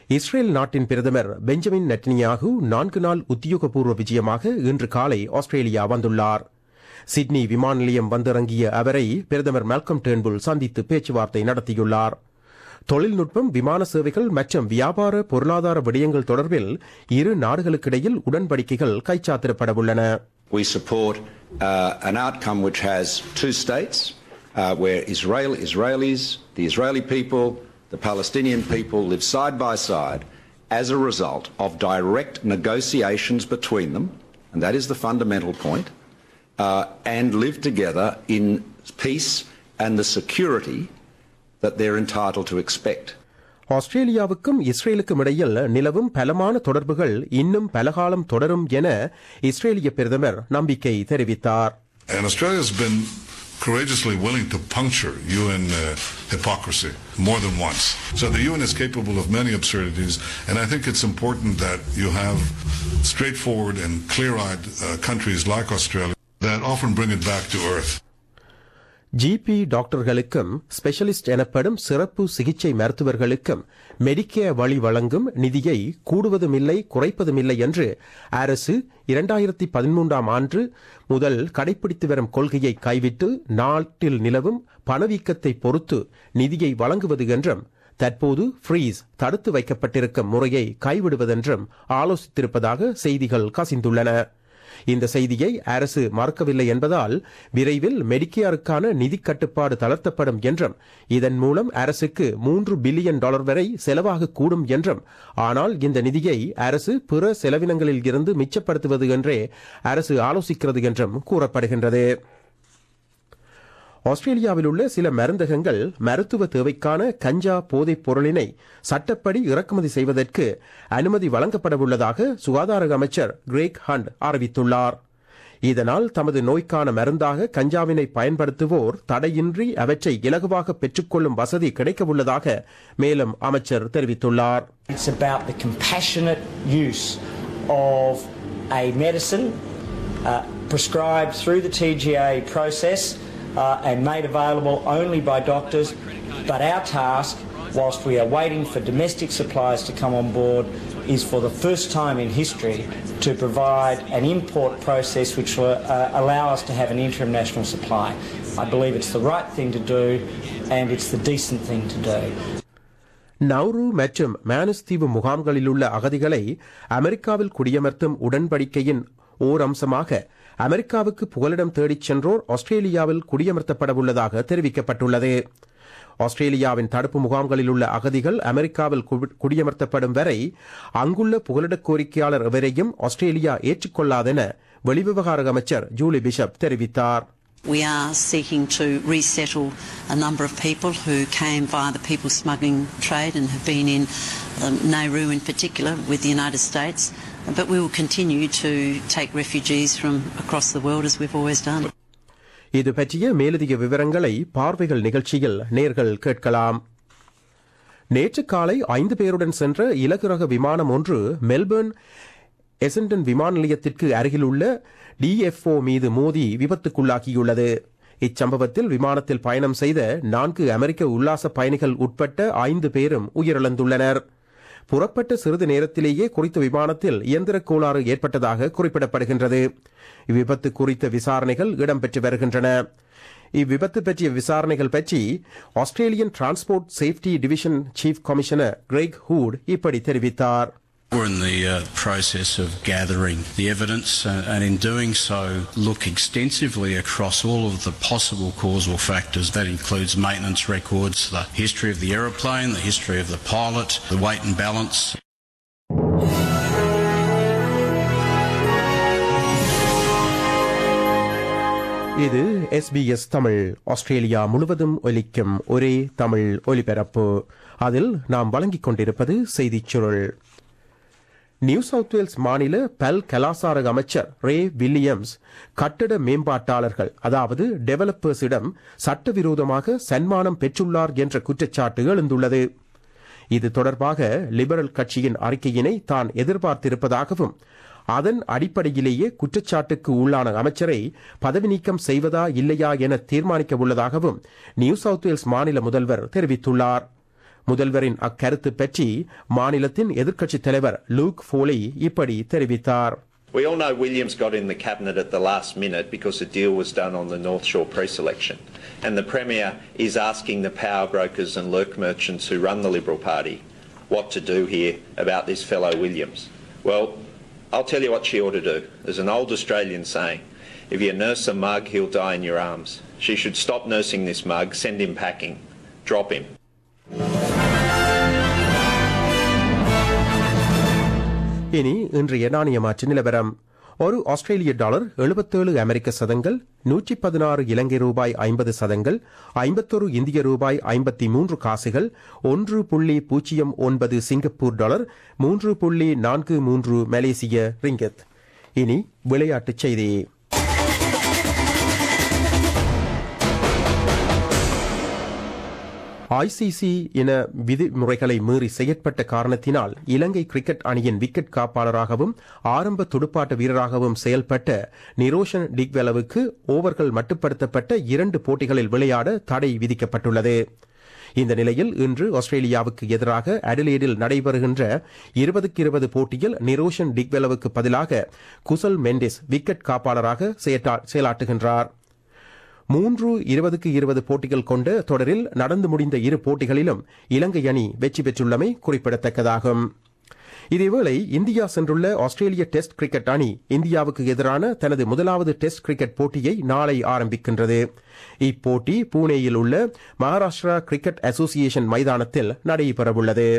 Israel நாட்டின் பிரதமர் Benjamin நெட்டனியாகு நான்கு நாள் உத்தியோகபூர்வ விஜயமாக இன்று காலை ஆஸ்திரேலியா வந்துள்ளார் சிட்னி விமான நிலையம் வந்திறங்கிய அவரை பிரதமர் மால்கம் டேர்ன்புல் சந்தித்து பேச்சுவார்த்தை நடத்தியுள்ளார் தொழில்நுட்பம் விமான சேவைகள் மற்றும் வியாபார பொருளாதார விடயங்கள் தொடர்பில் இரு நாடுகளுக்கிடையில் உடன்படிக்கைகள் கைச்சாத்திடப்படவுள்ளன We support uh, an outcome which has two states, uh, where Israel, Israelis, the Israeli people, the Palestinian people live side by side as a result of direct negotiations between them, and that is the fundamental point, uh, and live together in peace and the security that they're entitled to expect. ஆஸ்திரேலியாவுக்கும் இஸ்ரேலுக்கும் இடையில் நிலவும் பலமான தொடர்புகள் இன்னும் பலகாலம் தொடரும் என இஸ்ரேலிய பிரதமர் நம்பிக்கை தெரிவித்தார் And Australia has been courageously willing to puncture UN uh, hypocrisy more than once. So the UN is capable of many absurdities, and I think it's important that you have straightforward and clear-eyed uh, countries like Australia that often bring it back to earth. GP டாக்டர்களுக்கும் specialist எனப்படும் சிறப்பு சிகிச்சை மருத்துவர்களுக்கும் Medicare வழி வழங்கும் நிதியை கூடுவதுமில்லை குறைப்பதுமில்லை என்று அரசு இரண்டாயிரத்தி பதிமூன்றாம் ஆண்டு முதல் கடைபிடித்து வரும் கொள்கையை கைவிட்டு நாட்டில் நிலவும் பணவீக்கத்தை பொறுத்து நிதியை வழங்குவது என்றும் தற்போது ஃப்ரீஸ் தடுத்து வைக்கப்பட்டிருக்கும் முறையை கைவிடுவதென்றும் ஆலோசித்திருப்பதாக செய்திகள் கசிந்துள்ளன இந்த செய்தியை அரசு மறுக்கவில்லை என்பதால் விரைவில் மெடிக்கேருக்கான நிதி கட்டுப்பாடு தளர்த்தப்படும் என்றும் இதன் மூலம் அரசுக்கு மூன்று பில்லியன் டாலர் வரை செலவாக கூடும் என்றும் ஆனால் இந்த நிதியை அரசு பிற செலவினங்களில் இருந்து மிச்சப்படுத்துவது என்றே அரசு ஆலோசிக்கிறது என்றும் கூறப்படுகின்றது ஆஸ்திரேலியாவில் உள்ள சில மருந்தகங்கள் மருத்துவ தேவைக்கான கஞ்சா போதைப் பொருளினை சட்டப்படி இறக்குமதி செய்வதற்கு அனுமதி வழங்கப்படவுள்ளதாக சுகாதார அமைச்சர் கிரேக் ஹண்ட் அறிவித்துள்ளார் இதனால் தமது நோய்க்கான மருந்தாக கஞ்சாவினை பயன்படுத்துவோர் தடையின்றி அவற்றை இலகுவாக பெற்றுக்கொள்ளும் வசதி கிடைக்கவுள்ளதாக மேலும் அமைச்சர் தெரிவித்துள்ளார் It's about the compassionate use of a medicine uh, prescribed through the TGA process uh, and made available only by doctors. But our task, whilst we are waiting for domestic suppliers to come on board, is for the first time in history to provide an import process which will uh, allow us to have an interim national supply. I believe it's the right thing to do and it's the decent thing to do. Nauru மற்றும் Manus தீவு முகாம்களில் உள்ள அகதிகளை அமெரிக்காவில் குடியமர்த்தும் உடன்படிக்கையின் ஓர் அம்சமாக அமெரிக்காவுக்கு புகலிடம் தேடிச் சென்றோர் ஆஸ்திரேலியாவில் குடியமர்த்தப்படவுள்ளதாக தெரிவிக்கப்பட்டுள்ளது ஆஸ்திரேலியாவின் தடுப்பு முகாம்களில் உள்ள அகதிகள் அமெரிக்காவில் குடியமர்த்தப்படும் வரை அங்குள்ள புகலிடக் கோரிக்கையாளர் எவரையும் ஆஸ்திரேலியா ஏற்றுக்கொள்ளாதென வெளிவிவகார அமைச்சர் ஜூலி பிஷப் தெரிவித்தார் We are seeking to resettle a number of people who came via the people smuggling trade and have been in um, Nauru in particular with the United States. But we will continue to take refugees from across the world as we've always done. இது பற்றிய மேலதிக விவரங்களை பார்வைகள் நிகழ்ச்சியில் நேர்கள் கேட்கலாம் நேற்று காலை ஐந்து பேருடன் சென்ற இலகு ரக விமானம் ஒன்று மெல்பர்ன் எசன்டன் விமான நிலையத்திற்கு அருகிலுள்ள டிஎஃப்ஓ மீது மோதி விபத்துக்குள்ளாகியுள்ளது இச்சம்பவத்தில் விமானத்தில் பயணம் செய்த நான்கு அமெரிக்க உல்லாச பயணிகள் உட்பட்ட ஐந்து பேரும் உயிரிழந்துள்ளனர் புறப்பட்ட சிறிது நேரத்திலேயே குறித்த விமானத்தில் இயந்திர கோளாறு ஏற்பட்டதாக குறிப்பிடப்படுகின்றது இவ்விபத்து குறித்த விசாரணைகள் இடம்பெற்று வருகின்றன இவ்விபத்து பற்றிய விசாரணைகள் பற்றி Australian transport safety division chief commissioner Greg Hood இப்படி தெரிவித்தார் We're in the uh, process of gathering the evidence uh, and in doing so look extensively across all of the possible causal factors. That includes maintenance records, the history of the aeroplane, the history of the pilot, the weight and balance. இது SBS Tamil Australia முழுவதும் ஒலிக்கும் ஒரே தமிழ் ஒலிபரப்பு அதில் நாம் வழங்கிக் கொண்டிருப்பது செய்திச் சுருள் நியூ சவுத் வேல்ஸ் மாநில பல் கலாசார அமைச்சர் ரே வில்லியம்ஸ் கட்டட மேம்பாட்டாளர்கள் அதாவது டெவலப்பர்ஸிடம் சட்டவிரோதமாக சன்மானம் பெற்றுள்ளார் என்ற குற்றச்சாட்டு எழுந்துள்ளது இது தொடர்பாக லிபரல் கட்சியின் அறிக்கையினை தான் எதிர்பார்த்திருப்பதாகவும் அதன் அடிப்படையிலேயே குற்றச்சாட்டுக்கு உள்ளான அமைச்சரை பதவி நீக்கம் செய்வதா இல்லையா என தீர்மானிக்க உள்ளதாகவும் நியூ சவுத் வேல்ஸ் மாநில முதல்வர் தெரிவித்துள்ளார் முதல்வரின் அக்கருத்து பற்றி மாநிலத்தின் எதிர்க்கட்சித் தலைவர் லூக் ஃபோலி இப்படி தெரிவித்தார் We all know Williams got in the cabinet at the last minute because a deal was done on the North Shore pre-selection. And the Premier is asking the power brokers and lurk merchants who run the Liberal Party what to do here about this fellow Williams. Well, I'll tell you what she ought to do. There's an old Australian saying, if you nurse a mug, he'll die in your arms. She should stop nursing this mug, send him packing, drop him. இனி இன்றைய நாணய மாற்று நிலவரம் ஒரு ஆஸ்திரேலிய dollar எழுபத்தேழு அமெரிக்க சதங்கள் நூற்றி பதினாறு இலங்கை ரூபாய் ஐம்பது சதங்கள் ஐம்பத்தொரு இந்திய ரூபாய் ஐம்பத்தி மூன்று காசுகள் ஒன்று புள்ளி பூஜ்ஜியம் ஒன்பது சிங்கப்பூர் டாலர் மூன்று புள்ளி நான்கு மூன்று மலேசிய ரிங்கத் இனி விளையாட்டுச் செய்தி ஐசிசி என விதிமுறைகளை மீறி செயற்பட்ட காரணத்தினால் இலங்கை கிரிக்கெட் அணியின் விக்கெட் காப்பாளராகவும் ஆரம்ப துடுப்பாட்ட வீரராகவும் செயல்பட்ட நிரோஷன் டிக்வெலவுக்கு ஓவர்கள் மட்டுப்படுத்தப்பட்ட இரண்டு போட்டிகளில் விளையாட தடை விதிக்கப்பட்டுள்ளது இந்த நிலையில் இன்று ஆஸ்திரேலியாவுக்கு எதிராக அடிலேடில் நடைபெறுகின்ற இருபதுக்கு இருபது போட்டியில் நிரோஷன் டிக்வெலவுக்கு பதிலாக குசல் மெண்டிஸ் விக்கெட் காப்பாளராக செயலாற்றுகின்றார் மூன்று இருபதுக்கு இருபது போட்டிகள் கொண்ட தொடரில் நடந்து முடிந்த இரு போட்டிகளிலும் இலங்கை அணி வெற்றி பெற்றுள்ளமை குறிப்பிடத்தக்கதாகும் இதேவேளை இந்தியா சென்றுள்ள ஆஸ்திரேலிய டெஸ்ட் கிரிக்கெட் அணி இந்தியாவுக்கு எதிரான தனது முதலாவது டெஸ்ட் கிரிக்கெட் போட்டியை நாளை ஆரம்பிக்கின்றது இப்போட்டி பூனேயில் உள்ள மகாராஷ்டிரா கிரிக்கெட் அசோசியேஷன் மைதானத்தில் நடைபெறவுள்ளது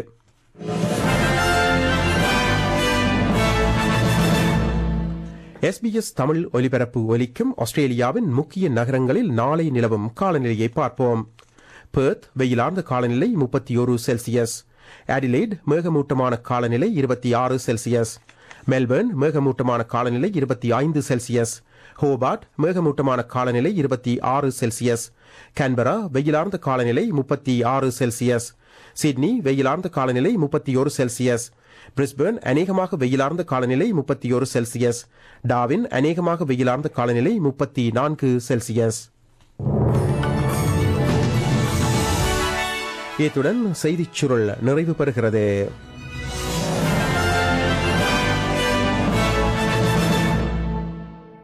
எஸ்பிஎஸ் தமிழ் ஒலிபரப்பு ஒலிக்கும் ஆஸ்திரேலியாவின் முக்கிய நகரங்களில் நாளை நிலவும் காலநிலையை பார்ப்போம் பெர்த் வெயிலார்ந்த காலநிலை முப்பத்தி ஒரு செல்சியஸ் அடிலைட் மேகமூட்டமான காலநிலை இருபத்தி ஆறு செல்சியஸ் மெல்பர்ன் மேகமூட்டமான காலநிலை இருபத்தி ஐந்து செல்சியஸ் ஹோபார்ட் மேகமூட்டமான காலநிலை இருபத்தி ஆறு செல்சியஸ் கேன்பரா வெயிலார்ந்த காலநிலை முப்பத்தி ஆறு செல்சியஸ் சிட்னி வெயிலார்ந்த காலநிலை முப்பத்தி ஒரு செல்சியஸ் பிரிஸ்பர்ன் அநேகமாக வெயிலார்ந்த காலநிலை முப்பத்தி ஒரு செல்சியஸ் டாவின் அநேகமாக வெயிலார்ந்த காலநிலை முப்பத்தி நான்கு செல்சியஸ் இத்துடன் செய்திச் சுருள் நிறைவு பெறுகிறது